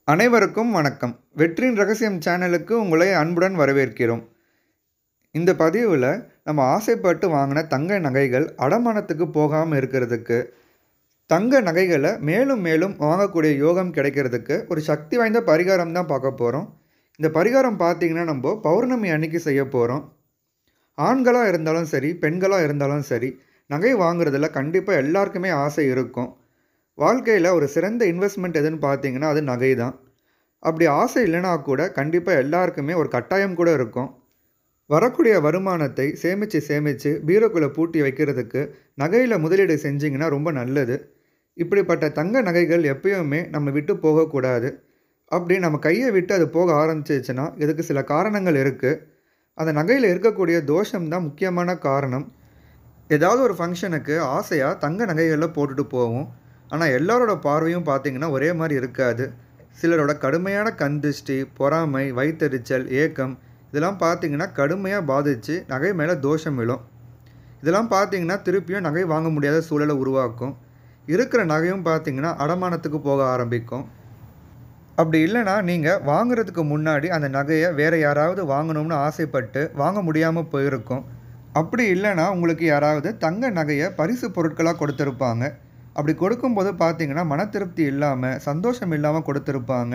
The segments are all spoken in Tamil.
அனைவருக்கும் வணக்கம் வெற்றியின் ரகசியம் சேனலுக்கு உங்களை அன்புடன் வரவேற்கிறோம் இந்த பதிவில் நம்ம ஆசைப்பட்டு வாங்கின தங்க நகைகள் அடமானத்துக்கு போகாமல் இருக்கிறதுக்கு தங்க நகைகளை மேலும் மேலும் வாங்கக்கூடிய யோகம் கிடைக்கிறதுக்கு ஒரு சக்தி வாய்ந்த பரிகாரம் தான் பார்க்க போகிறோம் இந்த பரிகாரம் பார்த்தீங்கன்னா நம்ம பௌர்ணமி அன்னைக்கு செய்ய போகிறோம் ஆண்களாக இருந்தாலும் சரி பெண்களாக இருந்தாலும் சரி நகை வாங்குறதுல கண்டிப்பாக எல்லாருக்குமே ஆசை இருக்கும் வாழ்க்கையில் ஒரு சிறந்த இன்வெஸ்ட்மெண்ட் எதுன்னு பார்த்தீங்கன்னா அது நகை தான் அப்படி ஆசை இல்லைனா கூட கண்டிப்பாக எல்லாருக்குமே ஒரு கட்டாயம் கூட இருக்கும் வரக்கூடிய வருமானத்தை சேமித்து சேமித்து பீரோக்குள்ளே பூட்டி வைக்கிறதுக்கு நகையில் முதலீடு செஞ்சிங்கன்னா ரொம்ப நல்லது இப்படிப்பட்ட தங்க நகைகள் எப்பயுமே நம்ம விட்டு போகக்கூடாது அப்படி நம்ம கையை விட்டு அது போக ஆரம்பிச்சிச்சுன்னா இதுக்கு சில காரணங்கள் இருக்குது அந்த நகையில் இருக்கக்கூடிய தோஷம் தான் முக்கியமான காரணம் ஏதாவது ஒரு ஃபங்க்ஷனுக்கு ஆசையாக தங்க நகைகளில் போட்டுட்டு போவோம் ஆனால் எல்லாரோட பார்வையும் பார்த்திங்கன்னா ஒரே மாதிரி இருக்காது சிலரோட கடுமையான கந்திஷ்டி பொறாமை வயிற்றெரிச்சல் ஏக்கம் இதெல்லாம் பார்த்திங்கன்னா கடுமையாக பாதித்து நகை மேலே தோஷம் விழும் இதெல்லாம் பார்த்திங்கன்னா திருப்பியும் நகை வாங்க முடியாத சூழலை உருவாக்கும் இருக்கிற நகையும் பார்த்திங்கன்னா அடமானத்துக்கு போக ஆரம்பிக்கும் அப்படி இல்லைனா நீங்கள் வாங்குறதுக்கு முன்னாடி அந்த நகையை வேறு யாராவது வாங்கணும்னு ஆசைப்பட்டு வாங்க முடியாமல் போயிருக்கும் அப்படி இல்லைனா உங்களுக்கு யாராவது தங்க நகையை பரிசு பொருட்களாக கொடுத்துருப்பாங்க அப்படி கொடுக்கும்போது பார்த்தீங்கன்னா மன திருப்தி இல்லாமல் சந்தோஷம் இல்லாமல் கொடுத்துருப்பாங்க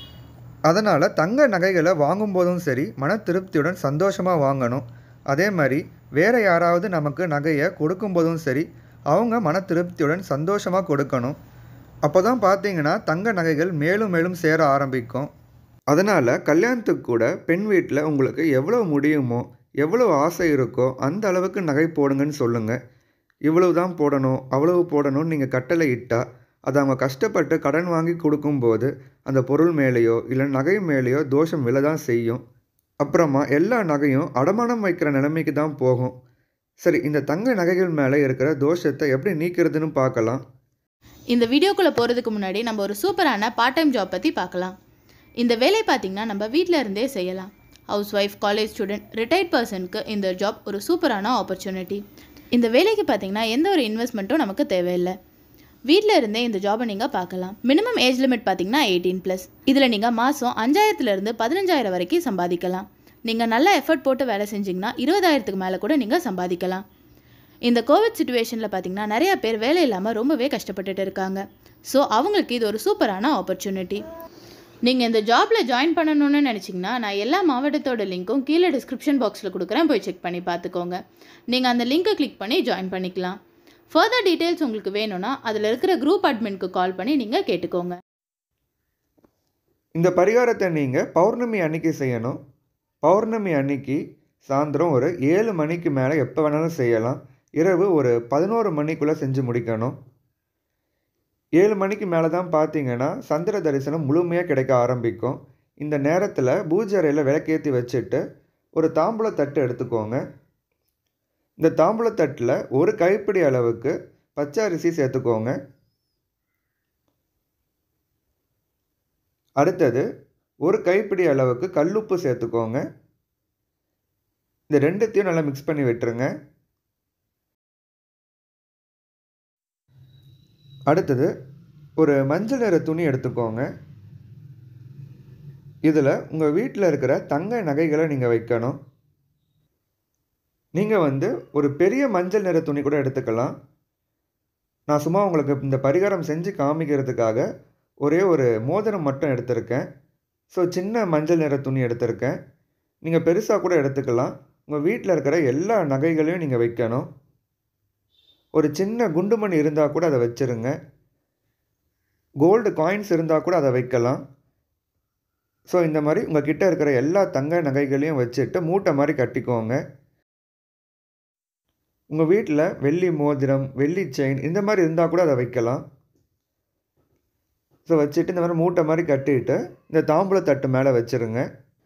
அதனால் தங்க நகைகளை வாங்கும்போதும் சரி மன திருப்தியுடன் சந்தோஷமாக வாங்கணும் அதே மாதிரி வேறு யாராவது நமக்கு நகையை கொடுக்கும்போதும் சரி அவங்க மன திருப்தியுடன் சந்தோஷமாக கொடுக்கணும் அப்போ தான் பார்த்தீங்கன்னா தங்க நகைகள் மேலும் மேலும் சேர ஆரம்பிக்கும் அதனால் கல்யாணத்துக்கு கூட பெண் வீட்டில் உங்களுக்கு எவ்வளோ முடியுமோ எவ்வளோ ஆசை இருக்கோ அந்த அளவுக்கு நகை போடுங்கன்னு சொல்லுங்கள் இவ்வளவு தான் போடணும் அவ்வளவு போடணும்னு நீங்கள் கட்டளை இட்டால் அதை அவங்க கஷ்டப்பட்டு கடன் வாங்கி கொடுக்கும்போது அந்த பொருள் மேலேயோ இல்லை நகை மேலேயோ தோஷம் விழ தான் செய்யும் அப்புறமா எல்லா நகையும் அடமானம் வைக்கிற நிலைமைக்கு தான் போகும் சரி இந்த தங்க நகைகள் மேலே இருக்கிற தோஷத்தை எப்படி நீக்கிறதுன்னு பார்க்கலாம் இந்த வீடியோக்குள்ளே போகிறதுக்கு முன்னாடி நம்ம ஒரு சூப்பரான பார்ட் டைம் ஜாப் பற்றி பார்க்கலாம் இந்த வேலை பார்த்திங்கன்னா நம்ம வீட்டில் இருந்தே செய்யலாம் housewife college student retired பர்சனுக்கு இந்த ஜாப் ஒரு சூப்பரான ஆப்பர்ச்சுனிட்டி இந்த வேலைக்கு பார்த்தீங்கன்னா எந்த ஒரு இன்வெஸ்ட்மெண்ட்டும் நமக்கு தேவையில்லை வீட்டில் இருந்தே இந்த ஜாபை நீங்கள் பார்க்கலாம் மினிமம் ஏஜ் லிமிட் பார்த்தீங்கன்னா எயிட்டீன் ப்ளஸ் இதில் நீங்கள் மாதம் அஞ்சாயிரத்துலேருந்து பதினஞ்சாயிரம் வரைக்கும் சம்பாதிக்கலாம் நீங்கள் நல்லா எஃபர்ட் போட்டு வேலை செஞ்சிங்கன்னா இருபதாயிரத்துக்கு மேலே கூட நீங்கள் சம்பாதிக்கலாம் இந்த கோவிட் சுச்சுவேஷனில் பார்த்தீங்கன்னா நிறைய பேர் வேலை இல்லாமல் ரொம்பவே கஷ்டப்பட்டுட்டு இருக்காங்க ஸோ அவங்களுக்கு இது ஒரு சூப்பரான ஆப்பர்ச்சுனிட்டி நீங்கள் இந்த ஜாபில் ஜாயின் பண்ணணும்னு நினச்சிங்கன்னா நான் எல்லா மாவட்டத்தோட லிங்க்கும் கீழே டிஸ்கிரிப்ஷன் பாக்ஸில் கொடுக்குறேன் போய் செக் பண்ணி பார்த்துக்கோங்க நீங்கள் அந்த லிங்க்கை கிளிக் பண்ணி ஜாயின் பண்ணிக்கலாம் ஃபர்தர் டீட்டெயில்ஸ் உங்களுக்கு வேணும்னா அதில் இருக்கிற குரூப் அட்மின்க்கு கால் பண்ணி நீங்கள் கேட்டுக்கோங்க இந்த பரிகாரத்தை நீங்கள் பௌர்ணமி அன்னைக்கு செய்யணும் பௌர்ணமி அன்னைக்கு சாயந்தரம் ஒரு ஏழு மணிக்கு மேலே எப்போ வேணாலும் செய்யலாம் இரவு ஒரு பதினோரு மணிக்குள்ளே செஞ்சு முடிக்கணும் ஏழு மணிக்கு மேலே தான் பார்த்தீங்கன்னா சந்திர தரிசனம் முழுமையாக கிடைக்க ஆரம்பிக்கும் இந்த நேரத்தில் பூஜை அறையில் விளக்கேற்றி வச்சுட்டு ஒரு தாம்பூல தட்டு எடுத்துக்கோங்க இந்த தாம்பூல தட்டில் ஒரு கைப்பிடி அளவுக்கு பச்சை அரிசி சேர்த்துக்கோங்க அடுத்தது ஒரு கைப்பிடி அளவுக்கு கல்லுப்பு சேர்த்துக்கோங்க இந்த ரெண்டுத்தையும் நல்லா மிக்ஸ் பண்ணி விட்டுருங்க அடுத்தது ஒரு மஞ்சள் நிற துணி எடுத்துக்கோங்க இதில் உங்கள் வீட்டில் இருக்கிற தங்க நகைகளை நீங்கள் வைக்கணும் நீங்கள் வந்து ஒரு பெரிய மஞ்சள் நிற துணி கூட எடுத்துக்கலாம் நான் சும்மா உங்களுக்கு இந்த பரிகாரம் செஞ்சு காமிக்கிறதுக்காக ஒரே ஒரு மோதிரம் மட்டும் எடுத்திருக்கேன் ஸோ சின்ன மஞ்சள் நிற துணி எடுத்திருக்கேன் நீங்கள் பெருசாக கூட எடுத்துக்கலாம் உங்கள் வீட்டில் இருக்கிற எல்லா நகைகளையும் நீங்கள் வைக்கணும் ஒரு சின்ன குண்டுமணி இருந்தால் கூட அதை வச்சுருங்க கோல்டு காயின்ஸ் இருந்தால் கூட அதை வைக்கலாம் ஸோ இந்த மாதிரி உங்கள் கிட்டே இருக்கிற எல்லா தங்க நகைகளையும் வச்சுட்டு மூட்டை மாதிரி கட்டிக்கோங்க உங்கள் வீட்டில் வெள்ளி மோதிரம் வெள்ளி செயின் இந்த மாதிரி இருந்தால் கூட அதை வைக்கலாம் ஸோ வச்சுட்டு இந்த மாதிரி மூட்டை மாதிரி கட்டிட்டு இந்த தாம்பூல தட்டு மேலே வச்சுருங்க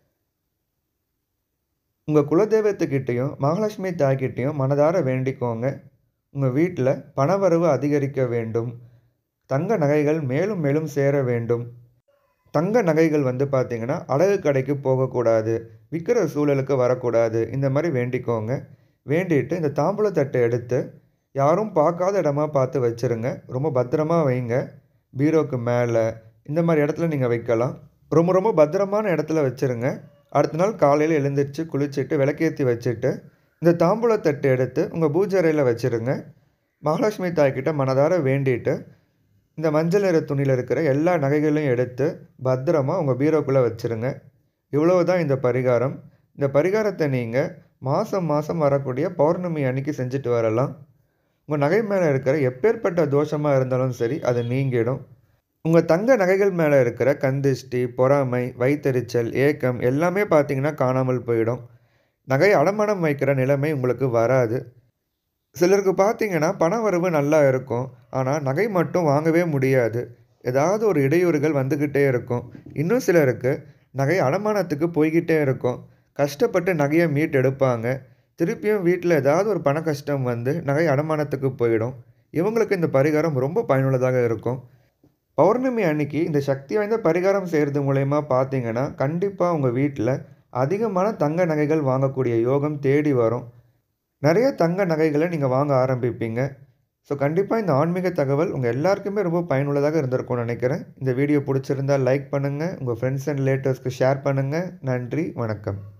உங்கள் குலதெய்வத்துக்கிட்டேயும் மகாலட்சுமி தாய்கிட்டேயும் மனதார வேண்டிக்கோங்க உங்கள் வீட்டில் பணவரவு அதிகரிக்க வேண்டும் தங்க நகைகள் மேலும் மேலும் சேர வேண்டும் தங்க நகைகள் வந்து பார்த்திங்கன்னா அழகு கடைக்கு போகக்கூடாது விற்கிற சூழலுக்கு வரக்கூடாது இந்த மாதிரி வேண்டிக்கோங்க வேண்டிட்டு இந்த தாம்பூல தட்டை எடுத்து யாரும் பார்க்காத இடமா பார்த்து வச்சுருங்க ரொம்ப பத்திரமா வைங்க பீரோக்கு மேலே இந்த மாதிரி இடத்துல நீங்கள் வைக்கலாம் ரொம்ப ரொம்ப பத்திரமான இடத்துல வச்சுருங்க அடுத்த நாள் காலையில் எழுந்திரிச்சு குளிச்சுட்டு விளக்கேற்றி வச்சுட்டு இந்த தாம்பூலத்தட்டு எடுத்து உங்கள் பூஜை அறையில் வச்சுருங்க மகாலட்சுமி தாய்கிட்ட மனதார வேண்டிட்டு இந்த மஞ்சள் நிற துணியில் இருக்கிற எல்லா நகைகளையும் எடுத்து பத்திரமா உங்கள் பீரோக்குள்ளே வச்சுருங்க இவ்வளவு தான் இந்த பரிகாரம் இந்த பரிகாரத்தை நீங்கள் மாதம் மாதம் வரக்கூடிய பௌர்ணமி அன்னைக்கு செஞ்சுட்டு வரலாம் உங்கள் நகை மேலே இருக்கிற எப்பேற்பட்ட தோஷமாக இருந்தாலும் சரி அது நீங்கிடும் உங்கள் தங்க நகைகள் மேலே இருக்கிற கந்திஷ்டி பொறாமை வைத்தறிச்சல் ஏக்கம் எல்லாமே பார்த்தீங்கன்னா காணாமல் போயிடும் நகை அடமானம் வைக்கிற நிலைமை உங்களுக்கு வராது சிலருக்கு பார்த்தீங்கன்னா பண வரவு நல்லா இருக்கும் ஆனால் நகை மட்டும் வாங்கவே முடியாது ஏதாவது ஒரு இடையூறுகள் வந்துக்கிட்டே இருக்கும் இன்னும் சிலருக்கு நகை அடமானத்துக்கு போய்கிட்டே இருக்கும் கஷ்டப்பட்டு நகையை மீட் எடுப்பாங்க திருப்பியும் வீட்டில் ஏதாவது ஒரு பண கஷ்டம் வந்து நகை அடமானத்துக்கு போயிடும் இவங்களுக்கு இந்த பரிகாரம் ரொம்ப பயனுள்ளதாக இருக்கும் பௌர்ணமி அன்னைக்கு இந்த சக்தி வாய்ந்த பரிகாரம் செய்கிறது மூலயமா பார்த்தீங்கன்னா கண்டிப்பாக உங்கள் வீட்டில் அதிகமான தங்க நகைகள் வாங்கக்கூடிய யோகம் தேடி வரும் நிறைய தங்க நகைகளை நீங்கள் வாங்க ஆரம்பிப்பீங்க ஸோ கண்டிப்பாக இந்த ஆன்மீக தகவல் உங்கள் எல்லாருக்குமே ரொம்ப பயனுள்ளதாக இருந்திருக்கும்னு நினைக்கிறேன் இந்த வீடியோ பிடிச்சிருந்தால் லைக் பண்ணுங்கள் உங்கள் ஃப்ரெண்ட்ஸ் அண்ட் ரிலேட்டிவ்ஸ்க்கு ஷேர் பண்ணுங்கள் நன்றி வணக்கம்